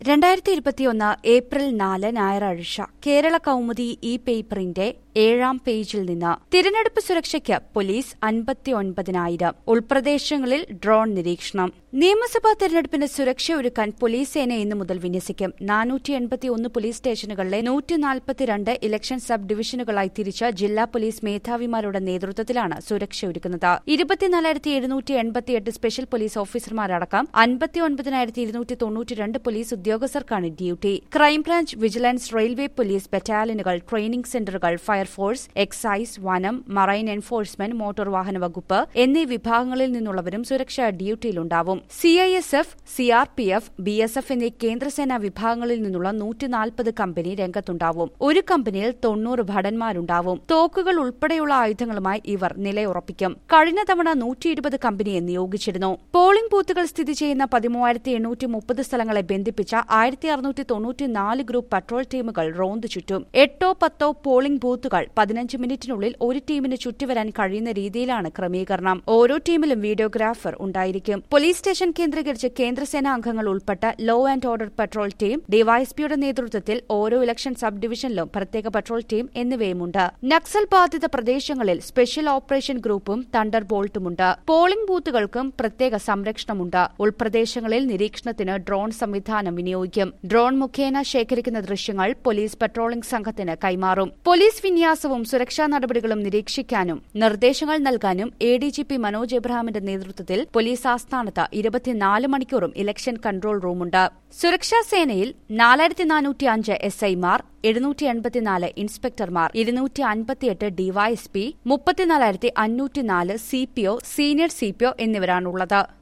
രണ്ടായിരത്തി ഇരുപത്തിയൊന്ന് ഏപ്രിൽ നാല് ഞായറാഴ്ച കേരള കൗമുദി ഈ പേപ്പറിന്റെ ഏഴാം പേജിൽ നിന്ന് തിരഞ്ഞെടുപ്പ് സുരക്ഷയ്ക്ക് പോലീസ് അൻപത്തിയൊൻപതിനായിരം ഉൾപ്രദേശങ്ങളിൽ ഡ്രോൺ നിരീക്ഷണം നിയമസഭാ തെരഞ്ഞെടുപ്പിന് സുരക്ഷ ഒരുക്കാൻ പോലീസ് സേന ഇന്നു മുതൽ വിന്യസിക്കും നാനൂറ്റി എൺപത്തിയൊന്ന് പോലീസ് സ്റ്റേഷനുകളിലെ നൂറ്റി നാൽപ്പത്തിരണ്ട് ഇലക്ഷൻ സബ് ഡിവിഷനുകളായി തിരിച്ച ജില്ലാ പോലീസ് മേധാവിമാരുടെ നേതൃത്വത്തിലാണ് സുരക്ഷ ഒരുക്കുന്നത് ഇരുപത്തിനാലായിരത്തി എഴുന്നൂറ്റി എൺപത്തിയെട്ട് സ്പെഷ്യൽ പോലീസ് ഓഫീസർമാരടക്കം അൻപത്തിയൊൻപതിനായിരത്തി ഇരുന്നൂറ്റി തൊണ്ണൂറ്റിരണ്ട് പോലീസ് ഉദ്യോഗസ്ഥർക്കാണ് duty crime branch vigilance railway police ബറ്റാലിയനുകൾ ട്രെയിനിംഗ് സെന്ററുകൾ ഫയർഫോഴ്സ് എക്സൈസ് വനം മറൈൻ എൻഫോഴ്സ്മെന്റ് മോട്ടോർ വാഹന വകുപ്പ് എന്നീ വിഭാഗങ്ങളിൽ നിന്നുള്ളവരും സുരക്ഷാ ഡ്യൂട്ടിയിലുണ്ടാവും C I S F C R P F B S F എന്നീ കേന്ദ്രസേനാ വിഭാഗങ്ങളിൽ നിന്നുള്ള നൂറ്റിനാൽപ്പത് കമ്പനി രംഗത്തുണ്ടാവും ഒരു കമ്പനിയിൽ തൊണ്ണൂറ് ഭടന്മാരുണ്ടാവും തോക്കുകൾ ഉൾപ്പെടെയുള്ള ആയുധങ്ങളുമായി ഇവർ നിലയുറപ്പിക്കും കഴിഞ്ഞ തവണ നൂറ്റി ഇരുപത് കമ്പനിയെ നിയോഗിച്ചിരുന്നു പോളിംഗ് ബൂത്തുകൾ സ്ഥിതി ചെയ്യുന്ന പതിമൂവായിരത്തി എണ്ണൂറ്റി മുപ്പത് സ്ഥലങ്ങളെ ബന്ധിപ്പിച്ച ആയിരത്തി അറുന്നൂറ്റി തൊണ്ണൂറ്റിനാല് ഗ്രൂപ്പ് പട്രോൾ ടീമുകൾ റോന്ത് ചുറ്റും എട്ടോ പത്തോ പോളിംഗ് ബൂത്തുകൾ പതിനഞ്ച് മിനിറ്റിനുള്ളിൽ ഒരു ടീമിന് ചുറ്റിവരാൻ കഴിയുന്ന രീതിയിലാണ് ക്രമീകരണം ഓരോ ടീമിലും വീഡിയോഗ്രാഫർ ഉണ്ടായിരിക്കും പോലീസ് സ്റ്റേഷൻ കേന്ദ്രീകരിച്ച് കേന്ദ്രസേനാ അംഗങ്ങൾ ഉൾപ്പെട്ട law and order patrol team ഡിവൈഎസ്പിയുടെ നേതൃത്വത്തിൽ ഓരോ ഇലക്ഷൻ സബ് ഡിവിഷനിലും പ്രത്യേക പട്രോൾ ടീം എന്നിവയുമുണ്ട് നക്സൽ ബാധിത പ്രദേശങ്ങളിൽ സ്പെഷ്യൽ ഓപ്പറേഷൻ ഗ്രൂപ്പും തണ്ടർ ബോൾട്ടുമുണ്ട് പോളിംഗ് ബൂത്തുകൾക്കും പ്രത്യേക സംരക്ഷണമുണ്ട് ഉൾപ്രദേശങ്ങളിൽ നിരീക്ഷണത്തിന് ഡ്രോൺ സംവിധാനം വിനിയോഗിക്കും ഡ്രോൺ മുഖേന ശേഖരിക്കുന്ന ദൃശ്യങ്ങൾ പോലീസ് പട്രോളിംഗ് സംഘത്തിന് കൈമാറും പോലീസ് വിന്യാസവും സുരക്ഷാ നടപടികളും നിരീക്ഷിക്കാനും നിർദ്ദേശങ്ങൾ നൽകാനും A D G P Manoj എബ്രഹാമിന്റെ നേതൃത്വത്തിൽ പോലീസ് ആസ്ഥാനത്ത് ഇരുപത്തിനാല് മണിക്കൂറും ഇലക്ഷൻ കൺട്രോൾ റൂമുണ്ട് സുരക്ഷാ സേനയിൽ നാലായിരത്തി നാനൂറ്റി അഞ്ച് എസ് ഐമാർ എഴുന്നൂറ്റി എൺപത്തിനാല് ഇൻസ്പെക്ടർമാർ ഇരുന്നൂറ്റി അൻപത്തിയെട്ട് ഡിവൈഎസ്പി മുപ്പത്തിനാലായിരത്തി അഞ്ഞൂറ്റിനാല് C P O senior C P O എന്നിവരാണുള്ളത്